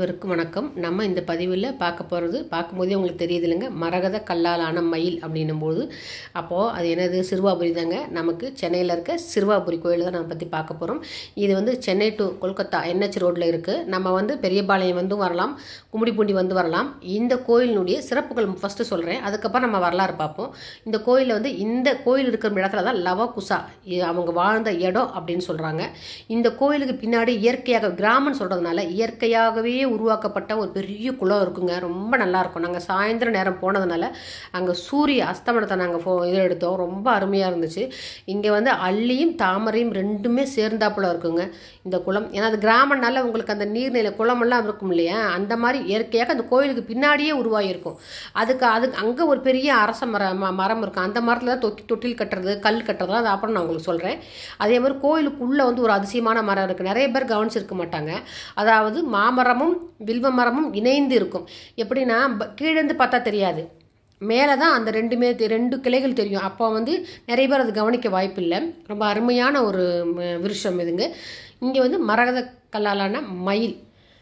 அனைவருக்கும் வணக்கம் நம்ம இந்த பதிவில் பார்க்க போகிறது பார்க்கும்போதே உங்களுக்கு தெரியுது இல்லைங்க மரகத கல்லாலான மயில் அப்படின்னும் போது அப்போது அது என்னது சிறுவாபுரி தாங்க நமக்கு சென்னையில் இருக்க சிறுவாபுரி கோயில் தான் நம்ம பற்றி பார்க்க போகிறோம் இது வந்து சென்னை டு கொல்கத்தா என்ஹெச் ரோட்டில் இருக்குது நம்ம வந்து பெரியபாளையம் வந்து வரலாம் கும்மிடிப்பூண்டி வந்து வரலாம் இந்த கோயிலினுடைய சிறப்புகள் ஃபஸ்ட்டு சொல்கிறேன் அதுக்கப்புறம் நம்ம வரலாறு பார்ப்போம் இந்த கோயிலில் வந்து இந்த கோயில் இருக்கிற இடத்துல தான் லவகுசா இது அவங்க வாழ்ந்த இடம் அப்படின்னு சொல்கிறாங்க இந்த கோயிலுக்கு பின்னாடி இயற்கையாக கிராமம்னு சொல்கிறதுனால இயற்கையாகவே உருவாக்கப்பட்ட ஒரு பெரிய குளம் இருக்குங்க ரொம்ப நல்லா இருக்கும் நாங்கள் சாயந்தர நேரம் போனதுனால அங்கே சூரிய அஸ்தமனத்தை நாங்கள் ஃபோ இதில் எடுத்தோம் ரொம்ப அருமையாக இருந்துச்சு இங்கே வந்து அள்ளியும் தாமரையும் ரெண்டுமே சேர்ந்தாப்புல இருக்குங்க இந்த குளம் ஏன்னா அது கிராமம்னால உங்களுக்கு அந்த நீர்நிலை குளமெல்லாம் இருக்கும் இல்லையா அந்த மாதிரி இயற்கையாக அந்த கோயிலுக்கு பின்னாடியே உருவாகியிருக்கும் அதுக்கு அதுக்கு அங்கே ஒரு பெரிய அரச மரம் ம- மரம் இருக்கும் அந்த மரத்தில் தான் தொட்டி தொட்டில் கட்டுறது கல் கட்டுறது அது அப்புறம் நான் உங்களுக்கு சொல்கிறேன் அதே மாதிரி கோயிலுக்குள்ளே வந்து ஒரு அதிசயமான மரம் இருக்குது நிறைய பேர் கவனிச்சிருக்க மாட்டாங்க அதாவது மாமரமும் வில்வ மரமும் இணைந்து இருக்கும் எப்படின்னா ப- கீழேருந்து பார்த்தா தெரியாது மேலே தான் அந்த ரெண்டுமே தெ- ரெண்டு கிளைகள் தெரியும் அப்போ வந்து நிறைய பேர் அது கவனிக்க வாய்ப்பில்லை ரொம்ப அருமையான ஒரு ம- விருஷம் இதுங்க இங்கே வந்து மரகத கல்லாலான மயில்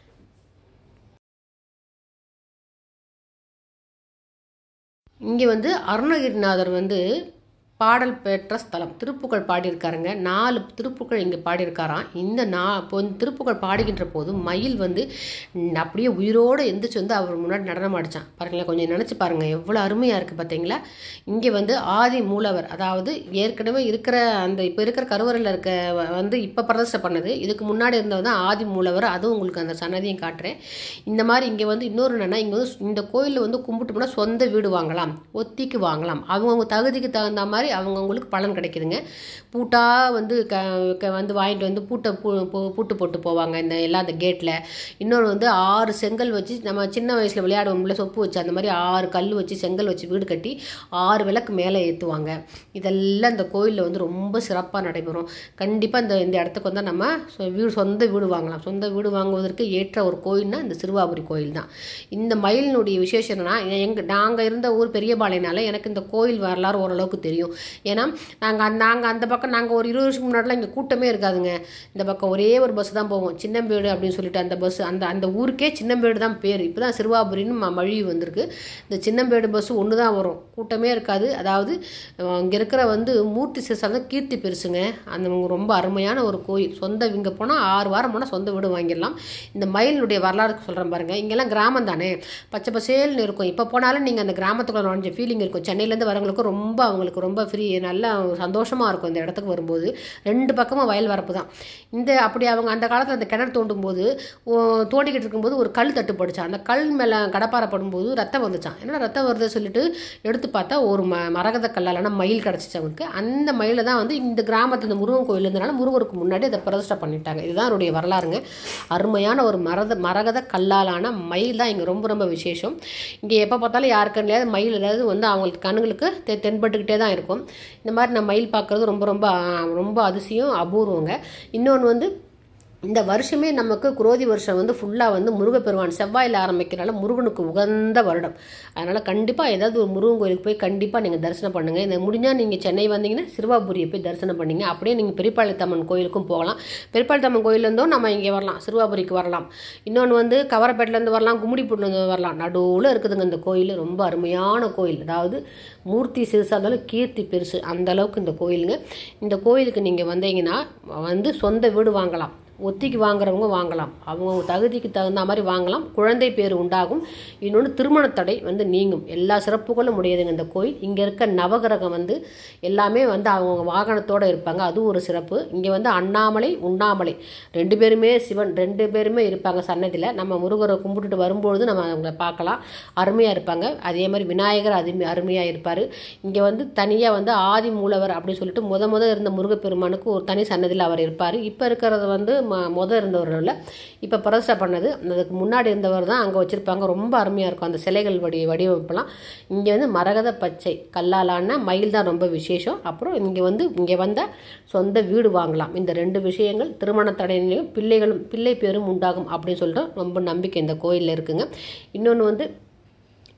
இங்கே வந்து அருணகிரிநாதர் வந்து பாடல் பெற்ற ஸ்தலம் திருப்புகழ் பாடியிருக்காருங்க நாலு திருப்புகழ் இங்கே பாடியிருக்காராம் இந்த நா இப்போ இந்த திருப்புகழ் பாடுகின்ற போது மயில் வந்து ம், அப்படியே உயிரோடு எந்திரிச்சு வந்து அவர் முன்னாடி நடனம் ஆடிச்சான் பாருங்களேன் கொஞ்சம் நினச்சி பாருங்கள் எவ்வளோ அருமையாக இருக்குது பார்த்தீங்களா இங்கே வந்து ஆதி மூலவர் அதாவது ஏற்கனவே இருக்கிற அந்த இப்போ இருக்கிற கருவறையில் இருக்க வ- வந்து இப்போ பிரதிஷ்டை பண்ணது இதுக்கு முன்னாடி இருந்தவர் தான் ஆதி மூலவர் அதுவும் உங்களுக்கு அந்த சன்னதியும் காட்டுறேன் இந்த மாதிரி இங்கே வந்து இன்னொரு என்னென்னா இங்கே வந்து இந்த கோயிலில் வந்து கும்பிட்டு போனால் சொந்த வீடு வாங்கலாம் ஒத்திக்கு வாங்கலாம் அவங்கவுங்க தகுதிக்கு தகுந்த மாதிரி அவங்கவுங்களுக்கு பலன் கிடைக்குதுங்க பூட்டாக வந்து க க- வந்து வாங்கிட்டு வந்து பூட்டை பூ பூ- பூட்டு போட்டு போவாங்க இந்த எல்லா அந்த கேட்டில் இன்னொரு வந்து ஆறு செங்கல் வச்சு நம்ம சின்ன வயசில் விளையாடுவோம்ல சொப்பு வச்சு அந்த மாதிரி ஆறு கல் வச்சு செங்கல் வச்சு வீடு கட்டி ஆறு விளக்கு மேலே ஏற்றுவாங்க இதெல்லாம் இந்த கோயிலில் வந்து ரொம்ப சிறப்பாக நடைபெறும் கண்டிப்பாக இந்த இந்த இடத்துக்கு வந்தால் நம்ம சொ- வீடு சொந்த வீடு வாங்கலாம் சொந்த வீடு வாங்குவதற்கு ஏற்ற ஒரு கோயில்னா இந்த சிறுவாபுரி கோயில் தான் இந்த மயிலினுடைய விசேஷம் என்னன்னா எங்கள் நாங்கள் இருந்த ஊர் பெரியபாளையனால எனக்கு இந்த கோயில் வரலாறு ஓரளவுக்கு தெரியும் ஏன்னா நாங்கள் நாங்கள் அந்த பக்கம் நாங்கள் ஒரு இருபது வருஷத்துக்கு முன்னாடிலாம் இங்கே கூட்டமே இருக்காதுங்க இந்த பக்கம் ஒரே ஒரு பஸ் தான் போவோம் சின்னம்பேடு அப்படின்னு சொல்லிட்டு அந்த பஸ் அந்த அந்த ஊருக்கே சின்னம்பேடு தான் பேர் இப்போ தான் சிறுவாபுரின்னு ம மழி வந்திருக்கு இந்த சின்னம்பேடு பஸ் ஒன்று தான் வரும் கூட்டமே இருக்காது அதாவது இங்கே இருக்கிற வந்து மூர்த்தி சிறுசால் தான் கீர்த்தி பெருசுங்க அந்த ரொம்ப அருமையான ஒரு கோயில் சொந்த இங்கே போனால் ஆறு வாரம் போனால் சொந்த வீடு வாங்கிடலாம் இந்த மயிலினுடைய வரலாறு சொல்கிறேன் பாருங்கள் இங்கெல்லாம் கிராமம் தானே பச்சை பசேல்னு இருக்கும் இப்போ போனாலும் நீங்கள் அந்த கிராமத்துக்குள்ள நுழைஞ்ச ஃபீலிங் இருக்கும் சென்னையிலேருந்து வரவங்களுக்கு ரொம்ப அவங்களுக்கு ரொம்ப ஃப்ரீ நல்லா சந்தோஷமாக இருக்கும் இந்த இடத்துக்கு வரும்போது ரெண்டு பக்கமும் வயல் வரப்பு தான் இந்த அப்படி அவங்க அந்த காலத்தில் அந்த கிணறு தோண்டும் போது ஓ, தோண்டிக்கிட்டு இருக்கும்போது ஒரு கல் தட்டுப்படுச்சான் அந்த கல் மேலே கடப்பாறை படும்போது ரத்தம் வந்துச்சான் என்ன ரத்தம் வருது சொல்லிட்டு எடுத்து பார்த்தா ஒரு ம மரகத கல்லாலான மயில் கிடச்சிச்சு அவங்களுக்கு அந்த மயிலை தான் வந்து இந்த கிராமத்து இந்த முருகன் கோயில் இருந்தனால முருகருக்கு முன்னாடி அதை பிரதிஷ்டை பண்ணிட்டாங்க இதுதான் அவருடைய வரலாறுங்க அருமையான ஒரு மரத மரகத கல்லாலான மயில் தான் இங்கே ரொம்ப ரொம்ப விசேஷம் இங்கே எப்போ பார்த்தாலும் யாருக்கு இல்லையாவது மயில் ஏதாவது வந்து அவங்களுக்கு கண்ணுங்களுக்கு தெ தென்பட்டுக்கிட்டே தான் இருக்கும் இந்த மாதிரி நான் மயில் பார்க்குறது ரொம்ப ரொம்ப ஆ, ரொம்ப அதிசயம் அபூர்வங்க இன்னொன்று வந்து இந்த வருஷமே நமக்கு குரோதி வருஷம் வந்து ஃபுல்லாக வந்து முருகப்பெருமான் செவ்வாயில் ஆரம்பிக்கிறனால முருகனுக்கு உகந்த வருடம் அதனால் கண்டிப்பாக ஏதாவது ஒரு முருகன் கோயிலுக்கு போய் கண்டிப்பாக நீங்கள் தரிசனம் பண்ணுங்கள் இந்த முடிஞ்சால் நீங்கள் சென்னை வந்தீங்கன்னா சிறுவாபுரியை போய் தரிசனம் பண்ணீங்க அப்படியே நீங்கள் பெரியபாளையத்தம்மன் கோயிலுக்கும் போகலாம் பெரியபாளையத்தம்மன் கோயிலேருந்தும் நம்ம இங்கே வரலாம் சிறுவாபுரிக்கு வரலாம் இன்னொன்று வந்து கவரப்பேட்டிலேருந்து வரலாம் கும்மிடிப்பூட்லேருந்து வரலாம் நடுவில் இருக்குதுங்க இந்த கோயில் ரொம்ப அருமையான கோயில் அதாவது மூர்த்தி சிறுசாக இருந்தாலும் கீர்த்தி பெருசு அந்த அளவுக்கு இந்த கோயிலுங்க இந்த கோயிலுக்கு நீங்கள் வந்தீங்கன்னா வந்து சொந்த வீடு வாங்கலாம் ஒத்திக்கு வாங்குறவங்க வாங்கலாம் அவங்க தகுதிக்கு தகுந்த மாதிரி வாங்கலாம் குழந்தை பேர் உண்டாகும் இன்னொன்று திருமண தடை வந்து நீங்கும் எல்லா சிறப்புகளும் உடையதுங்க இந்த கோயில் இங்கே இருக்க நவகிரகம் வந்து எல்லாமே வந்து அவங்க வாகனத்தோடு இருப்பாங்க அதுவும் ஒரு சிறப்பு இங்கே வந்து அண்ணாமலை உண்ணாமலை ரெண்டு பேருமே சிவன் ரெண்டு பேருமே இருப்பாங்க சன்னதியில் நம்ம முருகரை கும்பிட்டுட்டு வரும்பொழுது நம்ம அவங்கள பார்க்கலாம் அருமையாக இருப்பாங்க அதே மாதிரி விநாயகர் அது அருமையாக இருப்பார் இங்கே வந்து தனியாக வந்து ஆதி மூலவர் அப்படின்னு சொல்லிட்டு முத முத இருந்த முருகப்பெருமானுக்கு ஒரு தனி சன்னதியில் அவர் இருப்பார் இப்போ இருக்கிறது வந்து ம முத இருந்தவர் இல்லை இப்போ பிரதிஷ்டை பண்ணது அதுக்கு முன்னாடி இருந்தவர் தான் அங்கே வச்சுருப்பாங்க ரொம்ப அருமையாக இருக்கும் அந்த சிலைகள் வடி வடிவமைப்பெல்லாம் இங்கே வந்து மரகத பச்சை கல்லாலான மயில் தான் ரொம்ப விசேஷம் அப்புறம் இங்கே வந்து இங்கே வந்தால் சொந்த வீடு வாங்கலாம் இந்த ரெண்டு விஷயங்கள் திருமண தடையிலையும் பிள்ளைகளும் பிள்ளை பேரும் உண்டாகும் அப்படின்னு சொல்லிட்டு ரொம்ப நம்பிக்கை இந்த கோயிலில் இருக்குங்க இன்னொன்று வந்து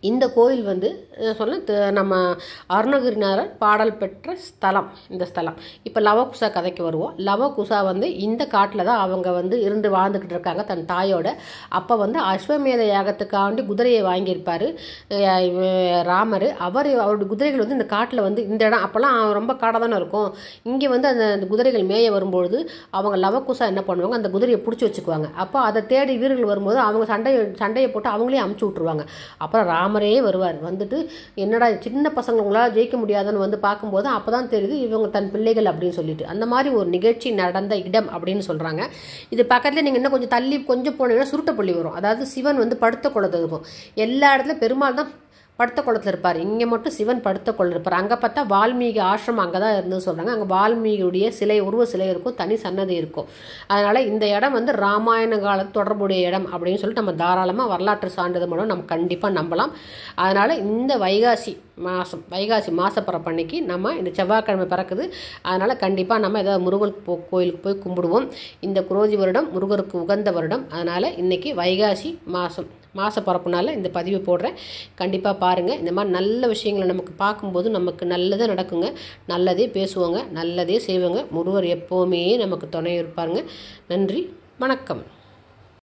இந்த கோயில் வந்து அஹ், சொல்ல த- நம்ம அருணகிரிநாதர் பாடல் பெற்ற ஸ்தலம் இந்த ஸ்தலம் இப்போ லவகுசா கதைக்கு வருவோம் லவகுசா வந்து இந்த காட்டில் தான் அவங்க வந்து இருந்து வாழ்ந்துக்கிட்டு இருக்காங்க தன் தாயோட அப்போ வந்து அஸ்வமேத யாகத்துக்காண்டி குதிரையை வாங்கியிருப்பார் ராமர் அவர் அவருடைய குதிரைகள் வந்து இந்த காட்டில் வந்து இந்த இடம் அப்போல்லாம் ரொம்ப காடாக தானே இருக்கும் இங்கே வந்து அந்த அந்த குதிரைகள் மேய வரும்பொழுது அவங்க லவகுசா என்ன பண்ணுவாங்க அந்த குதிரையை பிடிச்சி வச்சுக்குவாங்க அப்போ அதை தேடி வீரர்கள் வரும்போது அவங்க சண்டையை சண்டையை போட்டு அவங்களே அமுச்சு விட்ருவாங்க அப்புறம் ராமரே வருவார் வந்துட்டு என்னடா இது சின்ன பசங்க உங்களால் ஜெயிக்க முடியாதுன்னு வந்து பார்க்கும்போது அப்போ தான் தெரியுது இவங்க தன் பிள்ளைகள் அப்படின்னு சொல்லிட்டு அந்த மாதிரி ஒரு நிகழ்ச்சி நடந்த இடம் அப்படின்னு சொல்கிறாங்க இது பக்கத்தில் நீங்கள் இன்னும் கொஞ்சம் தள்ளி கொஞ்சம் போனீங்கன்னா சுருட்டப்பள்ளி வரும் அதாவது சிவன் வந்து படுத்த குளத்து இருக்கும் எல்லா இடத்துல பெருமாள் தான் படுத்த குளத்தில் இருப்பார் இங்கே மட்டும் சிவன் படுத்த குளம் இருப்பார் அங்கே பார்த்தா வால்மீகி ஆசிரமம் அங்கே தான் இருந்து சொல்கிறாங்க அங்கே வால்மீகியுடைய சிலை உருவ சிலை இருக்கும் தனி சன்னதி இருக்கும் அதனால் இந்த இடம் வந்து ராமாயண காலத்து தொடர்புடைய இடம் அப்படின்னு சொல்லிட்டு நம்ம தாராளமாக வரலாற்று சான்றிதழ் மூலம் நம்ம கண்டிப்பாக நம்பலாம் அதனால் இந்த வைகாசி மாதம் வைகாசி மாசப்பிறப்பு அன்னைக்கு நம்ம இந்த செவ்வாய்க்கிழமை பிறக்குது அதனால் கண்டிப்பாக நம்ம ஏதாவது முருகன் போ கோயிலுக்கு போய் கும்பிடுவோம் இந்த குரோதி வருடம் முருகருக்கு உகந்த வருடம் அதனால் இன்னைக்கு வைகாசி மாதம் மாச பிறப்புனால இந்த பதிவு போடுறேன் கண்டிப்பாக பாருங்கள் இந்த மாதிரி நல்ல விஷயங்களை நமக்கு பார்க்கும்போது நமக்கு நல்லதே நடக்குங்க நல்லதே பேசுவாங்க நல்லதே செய்வாங்க முருகர் எப்போவுமே நமக்கு துணை இருப்பாருங்க நன்றி வணக்கம்